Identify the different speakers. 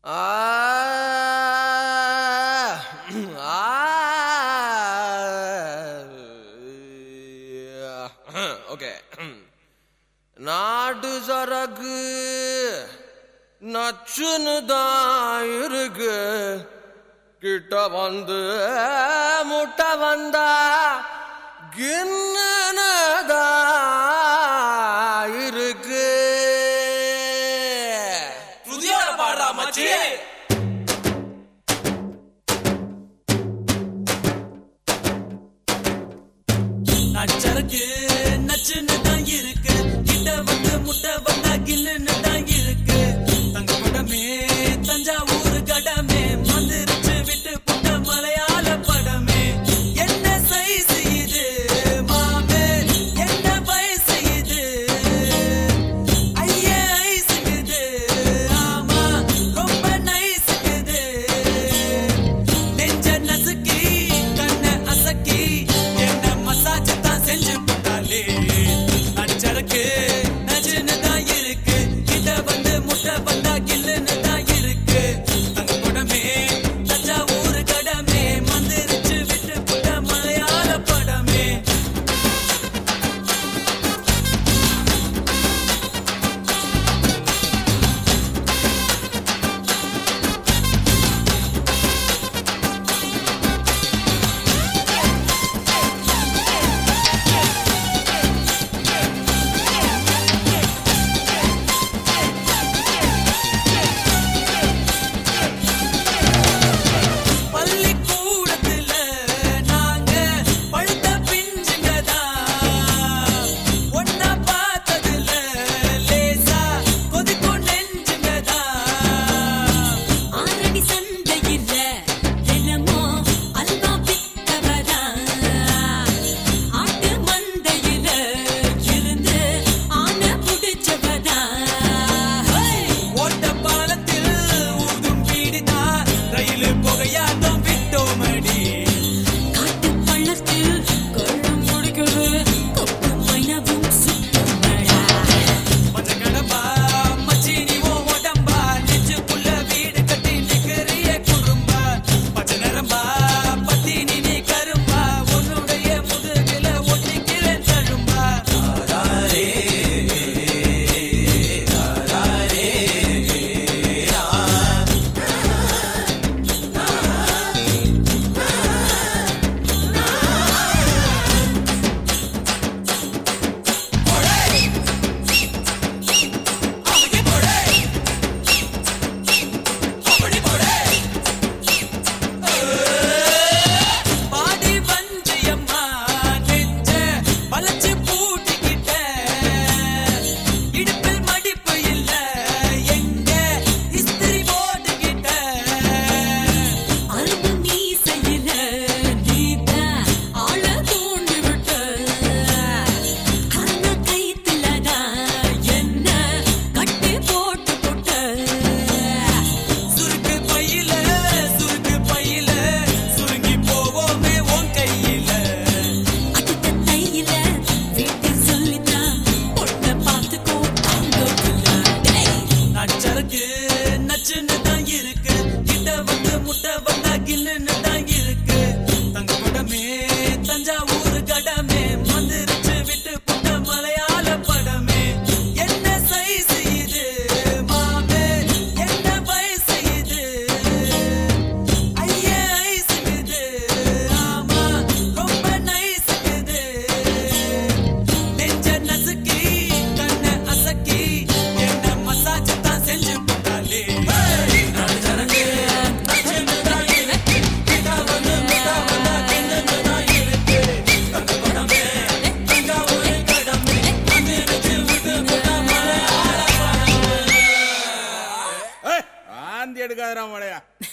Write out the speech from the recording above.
Speaker 1: okay நாட்டு சரக்கு நச்சுன்னு தான் இருக்கு கிட்ட வந்து முட்டை வந்தா கின்னு தான் இருக்கு
Speaker 2: புதியோட பாடுறா மச்சி நச்சருக்கு நச்சுன்னு தான் இருக்கு கிட்ட வந்து முட்டை வந்தா கில்லுன்னு தான் இருக்கு தங்க படமே தஞ்சாவூர் கடமே மந்திரிச்சு விட்டு புட்ட மலையாள படமே என்ன சைஸ் இது மாமே என்ன வயசு இது ஐயே ஐஸுக்குது ஆமா ரொம்ப நைஸுக்குது நெஞ்ச நசுக்கி கண்ண அசக்கி என்ன மசாஜ் தான் செஞ்சு போட்டாலே அச்சருக்கு நஜுன்னு தான் இருக்கு கிட்ட வந்து முட்டை வந்தா கில்லுன்னு தான் இருக்கு தங்க குடமே தஞ்சாவூர் கடமே மந்திரிச்சு விட்டு புட்ட மலையாள படமே பள்ளிக்கூடத்துல நாங்க பழுத்த பிஞ்சுங்கதான் ஒன்னா பார்த்ததுல லேசா கொதிக்கும் நெஞ்சுங்கதான்
Speaker 3: ஆரடி சந்தையில தினமும் அல்வா வித்தவரா ஆட்டு மந்தையில இருந்து ஆன புடிச்சவரா
Speaker 2: ஓட்ட பாலத்தில் ஊதும் பீடிதா ரயில் புகையாட்டம் விட்டோமடி
Speaker 3: காட்டு பள்ளத்தில் கொள்ளும் முடிக்கிறது கொப்பு மைனவும் சுத்தமடா
Speaker 2: மஞ்ச கடம்பா மச்சி நீ ஓ உடம்பா நெஞ்சுக்குள்ள வீடு கட்டி நிக்கிறிய குறும்பா பச்சை நரம்பா பத்தி நீ நீ கரும்பா உன்னுடைய முதுகில ஒட்டிக்கிறேன் தழும்பா அப்படி போடே அப்படி போடே பாடி வஞ்சியம்மா நெஞ்ச வளைச்சு பூட்டிக்கிட்ட இடுப்பில் மடிப்பு இல்ல எங்க இஸ்திரி போட்டுக்கிட்ட
Speaker 3: அரும்பு மீசையில நீதான் ஆள தூண்டி விட்ட அந்த கைத்துலதான் என்ன கட்டி போட்டு போட்ட
Speaker 2: சுருக்கு பையில சுருக்கு பையில சுருங்கி போவோமே உன் கையில
Speaker 3: அடுத்த தையில வீட்டில் சொல்லித்தான் பொண்ணை பார்த்துக்கோ அங்க
Speaker 2: நச்சருக்கு நச்சுன்னு தான் இருக்கு கிட்ட வந்து முட்டை வந்தா கில்லுன்னு தான் இருக்கு தங்க குடமே தஞ்சாவூர் கடமே மந்திரிச்சு விட்டு புட்ட மலையாள படமே என்ன சைஸ் இது மாமே என்ன வயசு இது ஐயே ஐஸுக்குது ஆமா ரொம்ப நைஸுக்குது நெஞ்ச நசுக்கி கண்ண அசக்கி என்ன மசாஜ் தான் செஞ்சு போட்டாலே நச்சருக்கு நச்சுன்னு தான் இருக்கு கிட்ட வந்து முட்டை வந்தா கிண்டுன்னு தான் இருக்கு தங்க குடமே தஞ்சாவூர் கடமே மந்திரிச்சு விட்டு புட்ட மலையாள படமே
Speaker 4: ஆந்தி எடுக்காதரா மழையா